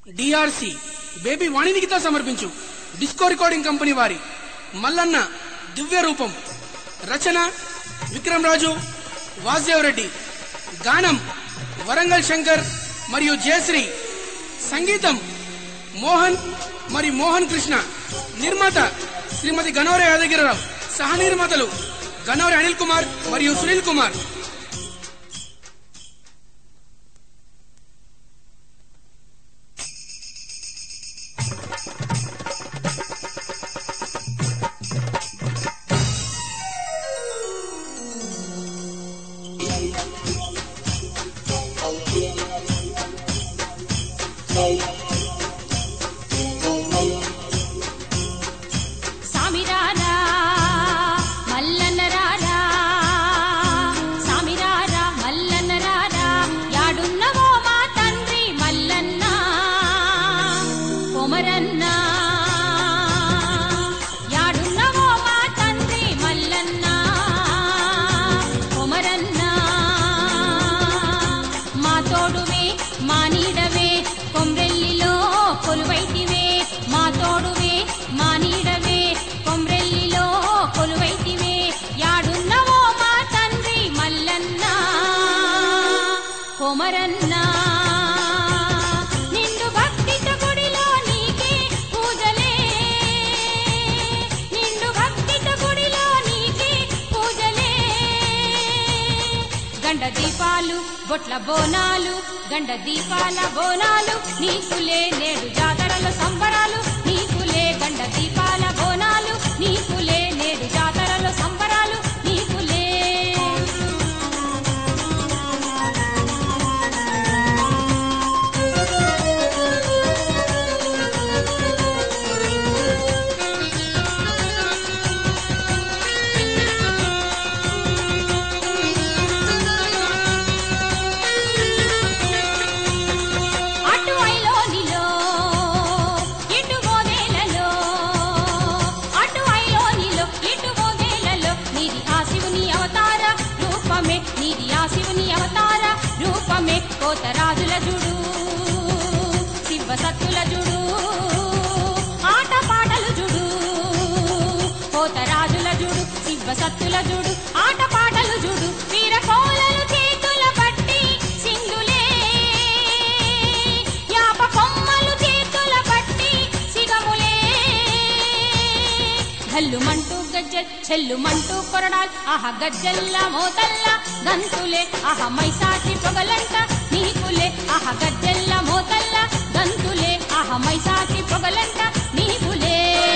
DRC baby వాణినికితో సమర్పించు disco recording company వారి మల్లన్న దివ్య రూపం రచన విక్రమ్ రాజు వాసుదేవ్ రెడ్డి గానం వరంగల్ శంకర్ మరియు జయశ్రీ సంగీతం మోహన్ మరి మోహన్ కృష్ణ నిర్మాత శ్రీమతి గనోరే యాదగిరిరావు సహ నిర్మాతలు గనోరే అనిల్ కుమార్ మరియు సునీల్ కుమార్ సామిరారా మల్లన్నరారా సామిరారా మల్లన్నరారా యాడున్నవో మా తండ్రి మల్లన్న కొమరన్న యాడున్నవో మా తండ్రి మల్లన్న కొమరన్న మా తోడువే మా నీడవే కొమ్రెల్లిలో కొలువైతివే మా తోడువే మా నీడవే కొమ్రెల్లిలో కొలువైతివే యాడున్నవో మా తండ్రి మల్లన్న కొమరన్న నిండు భక్తితో గుడిలో నీకే పూజలే నిండు భక్తితో గుడిలో నీకే పూజలే గండ దీపాలు బొట్ల బోనాలు గండ దీపాల బోనాలు నీకులే నేడు జాతరల సంబరాలు నీకులే గండ దీపాల బోనాలు నీకులే నేడు జాతరల సంబరాలు నీకులే అటు ఐలోనిలో ఇటు మోదేలలో అటు ఐలోనిలో ఇటు మోదేలలో నీది ఆ శివుని అవతార రూపమే నీది ఆ శివుని అవతార రూపమే కోతరాజుల జుడు శివ సత్తుల జుడు ఆట పాటలు జుడు కోతరాజుల జుడు శివ సత్తుల జుడు ఆట పాటలు జుడు వీర కోలలు చేతుల పట్టి సింగులే యాప కొమ్మలు చేతుల పట్టి సిగములే గల్లుమంటూ గజ్జల్ చెల్లుమంటూ కొరడాల్ ఆహ గజ్జల్ల మోతల్ల గంతులే ఆహ మైసాచి పొగలంట నీకులే ఆహ గజ్జల్ల మోతల్ల గంతులే ఆహ మైసాచి పొగలంట నీకులే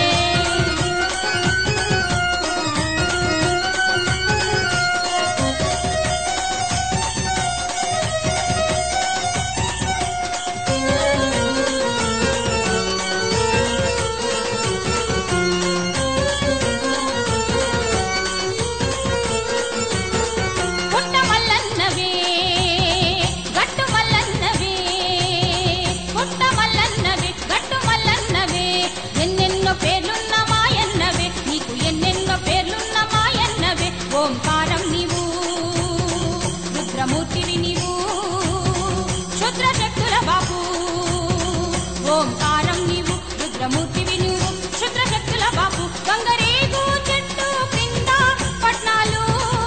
పుట్ట మల్లన్నవే గట్టు మల్లన్నవే పుట్ట మల్లన్నవే గట్టు మల్లన్నవే ఎన్నెన్నో పేర్లున్న మాయన్నవే నీకు ఎన్నెన్నో పేర్లున్న మాయన్నవే ఓంకారం నీవు రుద్రమూర్తివి నీవు క్షుద్ర శక్తుల బాపు ఓంకారం నీవు రుద్రమూర్తివి నీవు క్షుద్ర శక్తుల బాపు గంగరేగు చెట్టు క్రింద పట్నాలు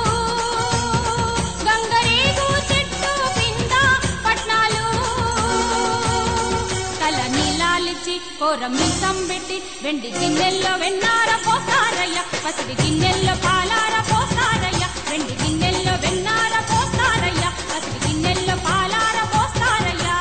గంగరేగు చెట్టు క్రింద పట్నాలు తల నీలాలిచ్చి కోర మీసం పెట్టి వెండి గిన్నెల్లో వెన్నార పోస్తారయ్య పసిడి గిన్నెల్లో పాలార పోస్తారయ్య వెండి గిన్నెల్లో వెన్నార పోస్తారయ్య పసిడి గిన్నెల్లో పాలార పోస్తారయ్యా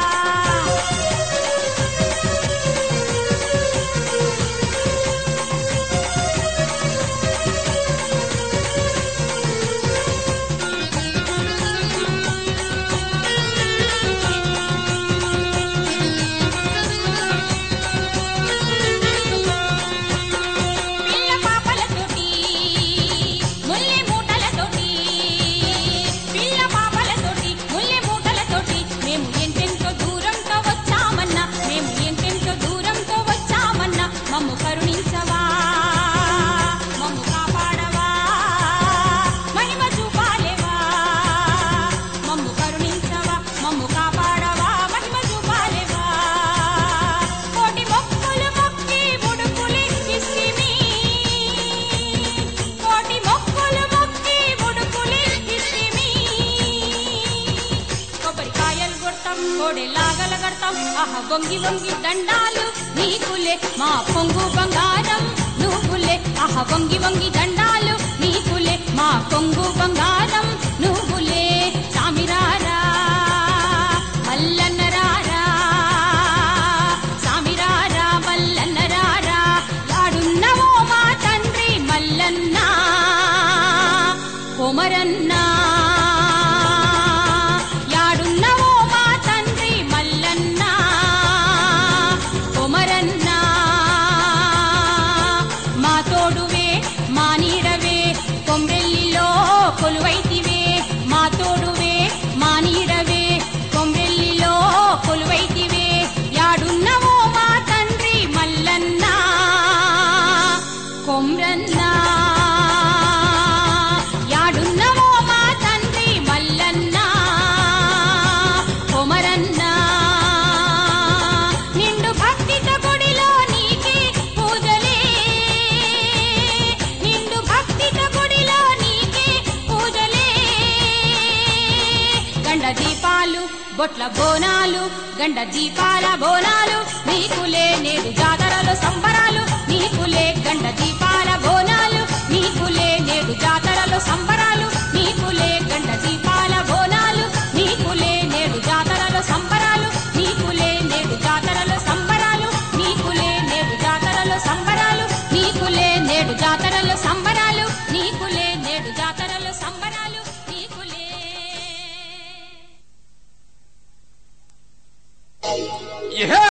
పిల్ల పాపలతోటి ముల్లి మూటలతోటి కోడెలాగల కడతాం ఆహ వంగి వంగి దండాలు నీకులే మా పొంగు బంగారం నువ్వులే ఆహ వంగి వంగి దండాలు నీకులే మా పొంగు బంగారం నువ్వులే సామిరారా మల్లన్నరారా సామిరారా మల్లన్నరారా యాడున్నవో మా తండ్రి మల్లన్న కొమరన్నా యాడున్నవో మా తండ్రి మల్లన్న కొమరన్నా మా తోడువే మా నీడవే కొమ్రెల్లిలో కొలువైతివే మా తోడువే మా నీడవే కొమ్రెల్లిలో కొలువైతివే యాడున్నవో మా తండ్రి మల్లన్న కొమ్రన్నా యాడున్నవో మా తండ్రి మల్లన్న కొమరన్నా నిండు భక్తితో గుడిలో నీకే పూజలే నిండు భక్తితో గుడిలో నీకే పూజలే గండ దీపాలు బొట్ల బోనాలు గండ దీపాల బోనాలు నీకులే నేడు జాతరలో సంబరాలు నీకులే గండ దీపాల బోనాలు నీకులే నేడు జాతరలో సంబరాలు నీకులే గండ దీపాల బోనాలు నీకులే నేడు జాతరలో సంబరాలు నీకులే నేడు జాతరలో సంబరాలు నీకులే నేడు జాతరలో సంబరాలు నీకులే నేడు జాతరలో సంబరాలు నీకులే నేడు జాతరలో సంబరాలు నీకులే ఏహే